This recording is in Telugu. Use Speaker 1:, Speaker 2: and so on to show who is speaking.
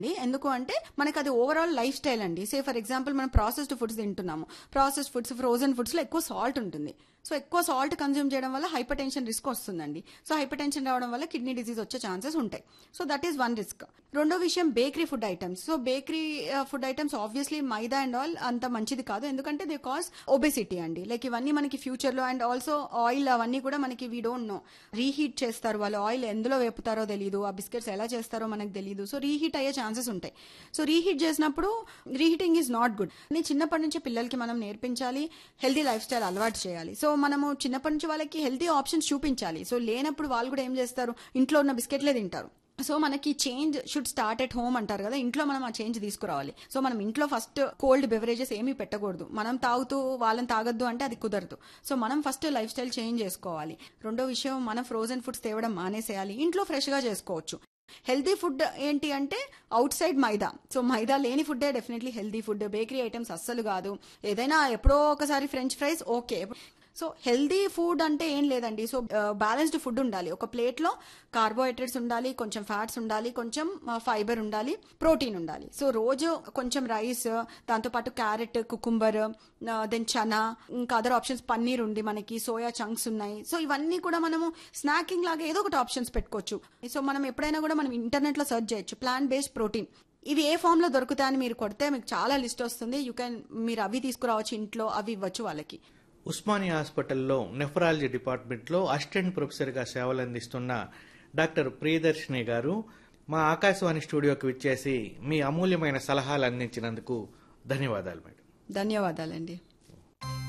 Speaker 1: ఎందుకు అంటే మనకి అది ఓవరాల్ లైఫ్ స్టైల్ అండి సే ఫర్ ఎగ్జాంపుల్ మనం ప్రాసెస్డ్ ఫుడ్స్ తింటున్నాము ప్రాసెస్డ్ ఫుడ్స్ ఫ్రోజన్ ఫుడ్స్ లో ఎక్కువ సాల్ట్ ఉంటుంది సో ఎక్కువ సాల్ట్ కన్జ్యూమ్ చేయడం వల్ల హైపర్ టెన్షన్ రిస్క్ వస్తుందండి సో హైపర్ టెన్షన్ రావడం వల్ల కిడ్నీ డిసీజ్ వచ్చే ఛాన్సెస్ ఉంటాయి so that is one risk రెండో విషయం bakery food items so bakery food items obviously maida and all అంత మంచిది కాదు ఎందుకంటే దే కాస్ ఒబెసిటీ అండి లైక్ ఇవన్నీ మనకి ఫ్యూచర్ లో అండ్ ఆల్సో ఆయిల్ అవన్నీ కూడా మనకి వీ డోంట్ నో రీహీట్ చేస్తారు వాళ్ళు ఆయిల్ ఎందులో వేపుతారో తెలియదు ఆ బిస్కెట్స్ ఎలా చేస్తారో మనకు తెలియదు సో రీహీట్ అయ్యే ఛాన్సెస్ ఉంటాయి సో రీహీట్ చేసినప్పుడు రీహీటింగ్ ఈజ్ నాట్ గుడ్ చిన్నప్పటి నుంచి పిల్లలకి మనం నేర్పించాలి హెల్దీ లైఫ్ స్టైల్ అలవాటు చేయాలి సో మనము చిన్నప్పటి నుంచి వాళ్ళకి హెల్దీ ఆప్షన్స్ చూపించాలి సో లేనప్పుడు వాళ్ళు కూడా ఏం చేస్తారు ఇంట్లో ఉన్న బిస్కెట్లే తింటారు సో మనకి change should start at home అంటారు కదా ఇంట్లో మనం ఆ చేంజ్ తీసుకురావాలి సో మనం ఇంట్లో ఫస్ట్ కోల్డ్ బెవరేజెస్ ఏమీ పెట్టకూడదు మనం తాగుతూ వాళ్ళని తాగొద్దు అంటే అది కుదరదు సో మనం ఫస్ట్ లైఫ్ స్టైల్ చేంజ్ చేసుకోవాలి రెండో విషయం మనం ఫ్రోజన్ ఫుడ్స్ తేవడం మానేసేయాలి ఇంట్లో ఫ్రెష్గా చేసుకోవచ్చు హెల్దీ ఫుడ్ ఏంటి అంటే outside maida so maida లేని ఫుడ్డే definitely healthy food bakery items అస్సలు కాదు ఏదైనా ఎప్పుడో ఒకసారి french fries okay so healthy food అంటే ఏం లేదండి సో బ్యాలెన్స్డ్ ఫుడ్ ఉండాలి ఒక ప్లేట్లో కార్బోహైడ్రేట్స్ ఉండాలి కొంచెం ఫ్యాట్స్ ఉండాలి కొంచెం ఫైబర్ ఉండాలి ప్రోటీన్ ఉండాలి సో రోజు కొంచెం రైస్ దాంతోపాటు క్యారెట్ కుకుంబర్ దెన్ చనా ఇంకా అదర్ ఆప్షన్స్ పన్నీర్ ఉంది మనకి సోయా చంక్స్ ఉన్నాయి సో ఇవన్నీ కూడా మనము స్నాకింగ్ లాగా ఏదో ఒకటి ఆప్షన్స్ పెట్టుకోవచ్చు సో మనం ఎప్పుడైనా కూడా మనం ఇంటర్నెట్లో సెర్చ్ చేయొచ్చు ప్లాంట్ బేస్డ్ ప్రోటీన్ ఇవి ఏ ఫామ్ లో దొరుకుతాయని మీరు కొడితే మీకు చాలా లిస్ట్ వస్తుంది యూ కెన్ మీరు అవి తీసుకురావచ్చు ఇంట్లో అవి ఇవ్వచ్చు వాళ్ళకి
Speaker 2: ఉస్మానియా హాస్పిటల్లో నెఫ్రాలజీ డిపార్ట్మెంట్లో అసిస్టెంట్ ప్రొఫెసర్గా సేవలు అందిస్తున్న డాక్టర్ ప్రియదర్శిని గారు మా ఆకాశవాణి స్టూడియోకి విచ్చేసి మీ అమూల్యమైన సలహాలు అందించినందుకు ధన్యవాదాలు మేడం
Speaker 1: ధన్యవాదాలండి